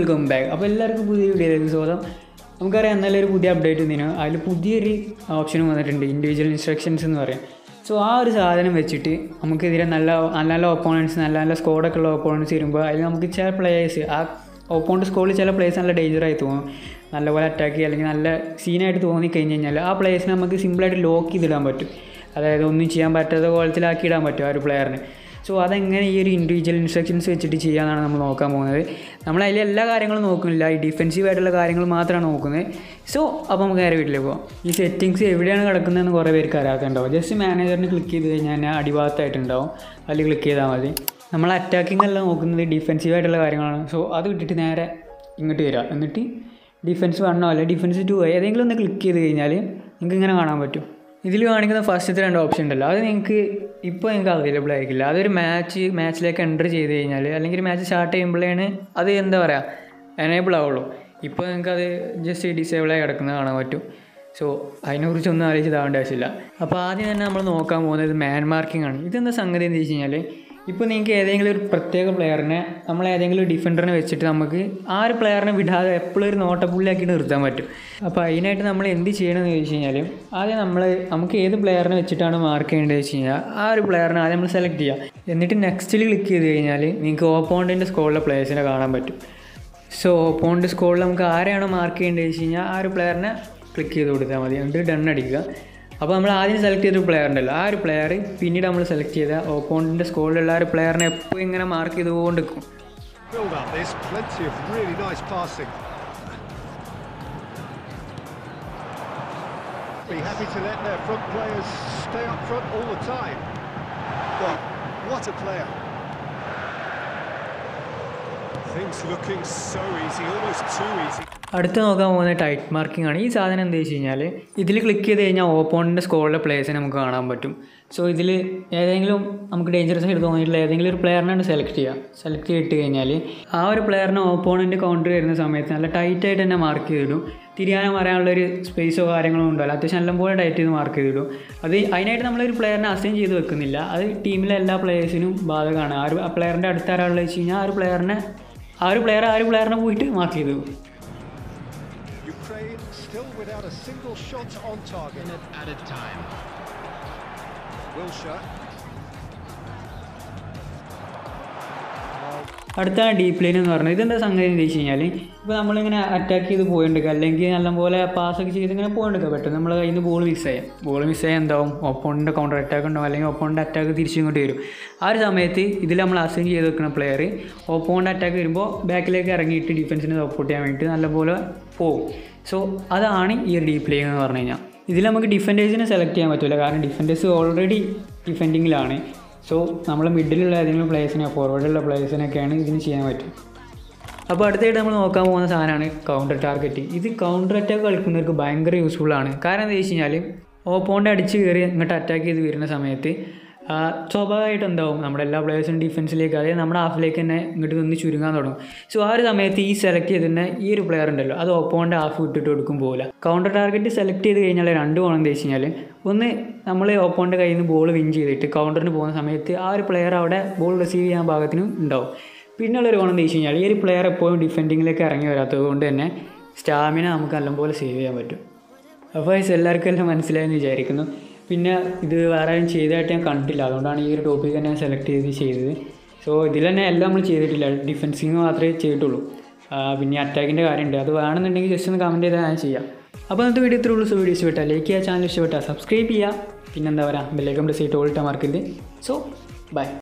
Welcome back അപ്പോൾ എല്ലാവർക്കും പുതിയ വീഡിയോയിലേക്ക് സ്വാഗതം നമുക്കറിയാം എന്നാലും ഒരു പുതിയ അപ്ഡേറ്റ് വന്നിനു അതിൽ പുതിയൊരു ഓപ്ഷൻ വന്നിട്ടുണ്ട് ഇൻഡിവിജ്വൽ ഇൻസ്ട്രക്ഷൻസ് എന്ന് പറയും സോ ആ ഒരു സാധനം വെച്ചിട്ട് നമുക്കെതിരെ നല്ല നല്ല നല്ല ഓപ്പോണൻസ് നല്ല നല്ല സ്കോഡൊക്കെ ഉള്ള ഓപ്പോണൻസ് വരുമ്പോൾ അതിൽ നമുക്ക് ചില പ്ലേയേഴ്സ് ആ ഓപ്പോണ്ട് സ്കോളിൽ ചില പ്ലേയേഴ്സ് നല്ല ഡേഞ്ചറായി തോന്നും നല്ലപോലെ അറ്റാക്ക് ചെയ്യുക അല്ലെങ്കിൽ നല്ല സീനായിട്ട് തോന്നി കഴിഞ്ഞ് കഴിഞ്ഞാൽ ആ പ്ലേയേഴ്സിനെ നമുക്ക് സിമ്പിളായിട്ട് ലോക്ക് ചെയ്തിടാൻ പറ്റും അതായത് ഒന്നും ചെയ്യാൻ പറ്റാത്ത കോലത്തിലാക്കി ഇടാൻ പറ്റും ആ ഒരു പ്ലെയറിന് സോ അതെങ്ങനെ ഈ ഒരു ഇൻഡിവിജ്വൽ ഇൻസ്ട്രക്ഷൻസ് വെച്ചിട്ട് ചെയ്യാനാണ് നമ്മൾ നോക്കാൻ പോകുന്നത് നമ്മൾ അതിൽ എല്ലാ കാര്യങ്ങളും നോക്കുന്നില്ല ഈ ഡിഫെൻസീവ് ആയിട്ടുള്ള കാര്യങ്ങൾ മാത്രമാണ് നോക്കുന്നത് സോ അപ്പോൾ നമുക്ക് നേരെ വീട്ടിലേക്ക് പോകാം ഈ സെറ്റിങ്സ് എവിടെയാണ് കിടക്കുന്നതെന്ന് കുറേ പേർക്ക് അറിയാത്തുണ്ടാവും ജസ്റ്റ് മാനേജറിന് ക്ലിക്ക് ചെയ്ത് കഴിഞ്ഞാൽ അടിഭാഗത്തായിട്ടുണ്ടാവും അതിൽ ക്ലിക്ക് ചെയ്താൽ മതി നമ്മൾ അറ്റാക്കിംഗ് എല്ലാം നോക്കുന്നത് ഡിഫെൻസീവ് ആയിട്ടുള്ള കാര്യങ്ങളാണ് സോ അത് വിട്ടിട്ട് നേരെ ഇങ്ങോട്ട് വരിക എന്നിട്ട് ഡിഫെൻസ് വണ്ണോ അല്ലെങ്കിൽ ഡിഫെൻസ് ടു ഏതെങ്കിലും ഒന്ന് ക്ലിക്ക് ചെയ്ത് കഴിഞ്ഞാൽ നിങ്ങൾക്ക് ഇങ്ങനെ കാണാൻ പറ്റും ഇതിൽ കാണിക്കുന്ന ഫസ്റ്റത്തെ രണ്ട് ഓപ്ഷൻ ഉണ്ടല്ലോ അത് നിങ്ങൾക്ക് ഇപ്പോൾ നിങ്ങൾക്ക് അവൈലബിൾ ആയിരിക്കില്ല അതൊരു മാച്ച് മാച്ചിലേക്ക് എൻ്റർ ചെയ്ത് കഴിഞ്ഞാൽ അല്ലെങ്കിൽ ഒരു മാച്ച് സ്റ്റാർട്ട് ചെയ്യുമ്പോഴേണ് അത് എന്താ പറയുക എനേബിൾ ആവുള്ളൂ ഇപ്പോൾ നിങ്ങൾക്ക് അത് ജസ്റ്റ് ഡിസേബിളായി കിടക്കുന്നത് കാണാൻ പറ്റും സോ അതിനെക്കുറിച്ചൊന്നും ആലോചിച്ച് ആവശ്യമില്ല അപ്പോൾ ആദ്യം തന്നെ നമ്മൾ നോക്കാൻ പോകുന്നത് മാൻ മാർക്കിംഗ് ആണ് ഇതെന്താ സംഗതി എന്ന് വെച്ച് കഴിഞ്ഞാൽ ഇപ്പോൾ നിങ്ങൾക്ക് ഏതെങ്കിലും ഒരു പ്രത്യേക പ്ലെയറിനെ നമ്മൾ ഏതെങ്കിലും ഒരു ഡിഫൻഡറിനെ വെച്ചിട്ട് നമുക്ക് ആ ഒരു പ്ലെയറിനെ വിടാതെ എപ്പോഴും ഒരു നോട്ടപ്പുള്ളിയാക്കിയിട്ട് നിർത്താൻ പറ്റും അപ്പോൾ അതിനായിട്ട് നമ്മൾ എന്ത് ചെയ്യണമെന്ന് ചോദിച്ചു കഴിഞ്ഞാൽ ആദ്യം നമ്മൾ നമുക്ക് ഏത് പ്ലെയറിനെ വെച്ചിട്ടാണ് മാർക്ക് ചെയ്യേണ്ടത് വെച്ച് കഴിഞ്ഞാൽ ആ ഒരു പ്ലെയറിനെ ആദ്യം നമ്മൾ സെലക്ട് ചെയ്യുക എന്നിട്ട് നെക്സ്റ്റിൽ ക്ലിക്ക് ചെയ്ത് കഴിഞ്ഞാൽ നിങ്ങൾക്ക് ഓപ്പോണ്ടിൻ്റെ സ്കോളിലെ പ്ലേയേഴ്സിനെ കാണാൻ പറ്റും സോ ഓപ്പോണ്ട് സ്കോളിൽ നമുക്ക് ആരെയാണോ മാർക്ക് ചെയ്യേണ്ടത് വെച്ച് കഴിഞ്ഞാൽ ആ ഒരു പ്ലെയറിനെ ക്ലിക്ക് ചെയ്ത് കൊടുത്താൽ മതി എന്നിട്ട് ഡൺ അടിക്കുക അപ്പോൾ നമ്മൾ ആദ്യം സെലക്ട് ചെയ്തൊരു പ്ലെയർ ഉണ്ടല്ലോ ആ ഒരു പ്ലെയർ പിന്നീട് നമ്മൾ സെലക്ട് ചെയ്ത ഓപ്പോണ്ടിൻ്റെ സ്കോളിലുള്ള ആ ഒരു പ്ലെയറിനെ എപ്പോഴും ഇങ്ങനെ മാർക്ക് ചെയ്തുകൊണ്ട് നിൽക്കും Build up this, plenty of really nice passing. Be happy to let their front players stay up front all the time. Well, what a player. Things looking so easy, almost too easy. അടുത്ത് നോക്കാൻ പോകുന്നത് tight marking ആണ് ഈ സാധനം എന്താ വെച്ച് കഴിഞ്ഞാൽ ഇതിൽ ക്ലിക്ക് ചെയ്ത് കഴിഞ്ഞാൽ ഓപ്പോണിൻ്റെ സ്കോളിലെ പ്ലേയേഴ്സിനെ നമുക്ക് കാണാൻ പറ്റും സോ ഇതിൽ ഏതെങ്കിലും നമുക്ക് ഡേഞ്ചറസ് ആയിട്ട് തോന്നിയിട്ടുള്ള ഏതെങ്കിലും ഒരു പ്ലെയറിനാണ് സെലക്ട് ചെയ്യുക സെലക്ട് ചെയ്തിട്ട് കഴിഞ്ഞാൽ ആ ഒരു പ്ലെയറിനെ ഓപ്പോണൻ്റ് കൗണ്ടർ വരുന്ന സമയത്ത് നല്ല ടൈറ്റായിട്ട് തന്നെ മാർക്ക് ചെയ്തിടും തിരിയാനോ പറയാനുള്ളൊരു സ്പേസോ കാര്യങ്ങളോ ഉണ്ടല്ലോ അത്യാവശ്യം നല്ലപോലെ ടൈറ്റ് ചെയ്ത് മാർക്ക് ചെയ്തിടും അത് അതിനായിട്ട് നമ്മളൊരു പ്ലെയറിനെ അസൈൻ ചെയ്ത് വെക്കുന്നില്ല അത് ടീമിലെ എല്ലാ പ്ലേയേഴ്സിനും ബാധകമാണ് ആ ഒരു ആ പ്ലെയറിൻ്റെ അടുത്ത് ആരാളുള്ളത് വെച്ച് കഴിഞ്ഞാൽ ആ ഒരു പ്ലെയറിനെ ആ ഒരു പ്ലെയർ ആ ഒരു പ്ലെയറിനെ പോയിട്ട് മാർക്ക് ചെയ്തു Ukraine still without a single shot on target. added time. Wilshire. അടുത്താണ് ഡീപ്പ് ലൈൻ എന്ന് പറഞ്ഞത് ഇതെന്താ സംഗതി എന്ന് വെച്ച് കഴിഞ്ഞാൽ ഇപ്പോൾ നമ്മളിങ്ങനെ അറ്റാക്ക് ചെയ്ത് പോയിട്ടുണ്ട് അല്ലെങ്കിൽ നല്ലപോലെ പാസ്സൊക്കെ ചെയ്ത് ഇങ്ങനെ പോയിട്ടുണ്ട് പെട്ടെന്ന് നമ്മൾ കയ്യിൽ നിന്ന് ബോൾ മിസ്സായാൽ ബോൾ മിസ്സായാൽ എന്താവും ഒപ്പോണിൻ്റെ കൗണ്ടർ അറ്റാക്ക് ഉണ്ടാവും അല്ലെങ്കിൽ ഒപ്പോണിൻ്റെ അറ്റാക്ക് തിരിച്ചു ഇങ്ങോട്ട് വരും ആ ഒരു സമയത്ത് ഇതിൽ നമ്മൾ അസൈൻ ചെയ്ത് വെക്കുന്ന പ്ലെയർ ഒപ്പോണിൻ്റെ അറ്റാക്ക് വരുമ്പോൾ ബാക്കിലേക്ക് ഇറങ്ങിയിട്ട് ഡിഫൻസിനെ സപ്പോർട്ട് ചെയ്യാൻ വേണ്ടിയിട്ട് നല്ലപോലെ പോകും സോ അതാണ് ഈ ഒരു ഡീപ്പ് ലൈൻ എന്ന് പറഞ്ഞു കഴിഞ്ഞാൽ ഇതിൽ നമുക്ക് ഡിഫൻഡേഴ്സിനെ സെലക്ട് ചെയ്യാൻ പറ്റില്ല കാരണം ഡിഫൻഡേഴ്സ് ഓൾറെഡി ഡിഫെൻഡിങ്ങിലാണ് സോ നമ്മൾ മിഡിലുള്ള ഏതെങ്കിലും പ്ലേയേഴ്സിനെ ഫോർവേഡിലുള്ള പ്ലേയേഴ്സിനൊക്കെയാണ് ഇതിന് ചെയ്യാൻ പറ്റും അപ്പോൾ അടുത്തായിട്ട് നമ്മൾ നോക്കാൻ പോകുന്ന സാധനമാണ് കൗണ്ടർ ടാർഗറ്റിംഗ് ഇത് കൗണ്ടർ അറ്റാക്ക് കളിക്കുന്നവർക്ക് ഭയങ്കര യൂസ്ഫുൾ ആണ് കാരണം എന്താ വെച്ച് കഴിഞ്ഞാൽ ഓപ്പോണ്ട് അടിച്ച് കയറി ഇങ്ങോട്ട് അറ്റാക്ക് ചെയ്ത് വരുന്ന സമയത്ത് ആ, സ്വാഭാവികമായിട്ട് എന്താവും നമ്മുടെ എല്ലാ പ്ലേയേഴ്സും ഡിഫൻസിലേക്ക് അതായത് നമ്മുടെ ഹാഫിലേക്ക് തന്നെ ഇങ്ങോട്ട് നിന്ന് ചുരുങ്ങാൻ തുടങ്ങും സോ ആ ഒരു സമയത്ത് ഈ സെലക്ട് ചെയ്തിരുന്ന ഈ ഒരു പ്ലെയർ ഉണ്ടല്ലോ അത് ഓപ്പോണ്ട് ഹാഫ് വിട്ടിട്ട് കൊടുക്കും പോകില്ല കൗണ്ടർ ടാർഗറ്റ് സെലക്ട് ചെയ്ത് കഴിഞ്ഞാൽ രണ്ട് ഗുണം എന്താ വെച്ച് കഴിഞ്ഞാൽ ഒന്ന് നമ്മൾ ഓപ്പോണ്ട് കയ്യിൽ നിന്ന് ബോൾ വിൻ ചെയ്തിട്ട് കൗണ്ടറിന് പോകുന്ന സമയത്ത് ആ ഒരു പ്ലെയർ അവിടെ ബോൾ റിസീവ് ചെയ്യാൻ പാകത്തിനും ഉണ്ടാവും പിന്നുള്ളൊരു ഗുണം എന്താ വെച്ച് കഴിഞ്ഞാൽ ഈ ഒരു പ്ലെയർ എപ്പോഴും ഡിഫെൻഡിങ്ങിലേക്ക് ഇറങ്ങി വരാത്തത് കൊണ്ട് തന്നെ സ്റ്റാമിന നമുക്ക് നല്ലപോലെ സേവ് ചെയ്യാൻ പറ്റും അപ്പോൾ guys എല്ലാവർക്കും എല്ലാം മനസ്സിലായെന്ന് വിചാരിക്കുന്നു പിന്നെ ഇത് വേറെ ആരും ചെയ്തതായിട്ട് ഞാൻ കണ്ടില്ല അതുകൊണ്ടാണ് ഈ ഒരു ടോപ്പിക് തന്നെ സെലക്ട് ചെയ്ത് ചെയ്തത് സോ ഇതിൽ തന്നെ എല്ലാം നമ്മൾ ചെയ്തിട്ടില്ല ഡിഫെൻസിങ് മാത്രമേ ചെയ്തിട്ടുള്ളൂ ആ, പിന്നെ അറ്റാക്കിൻ്റെ കാര്യമുണ്ട് അത് വേണമെന്നുണ്ടെങ്കിൽ ജസ്റ്റ് ഒന്ന് കമൻറ്റ് ചെയ്താൽ ഞാൻ ചെയ്യാം അപ്പോൾ ഇന്നത്തെ വീഡിയോ ഇത്രയുള്ളൂ സോ വീഡിയോ ഇഷ്ടപ്പെട്ടാൽ ലൈക്ക് ചെയ്യുക ചാനൽ ഇഷ്ടപ്പെട്ടാൽ സബ്സ്ക്രൈബ് ചെയ്യുക പിന്നെന്താ പറയുക ബെല്ലൈക്കൺ പ്രസ് ചെയ്തിട്ട് ഓൾട്ടാ മാർക്കില്ല സോ ബൈ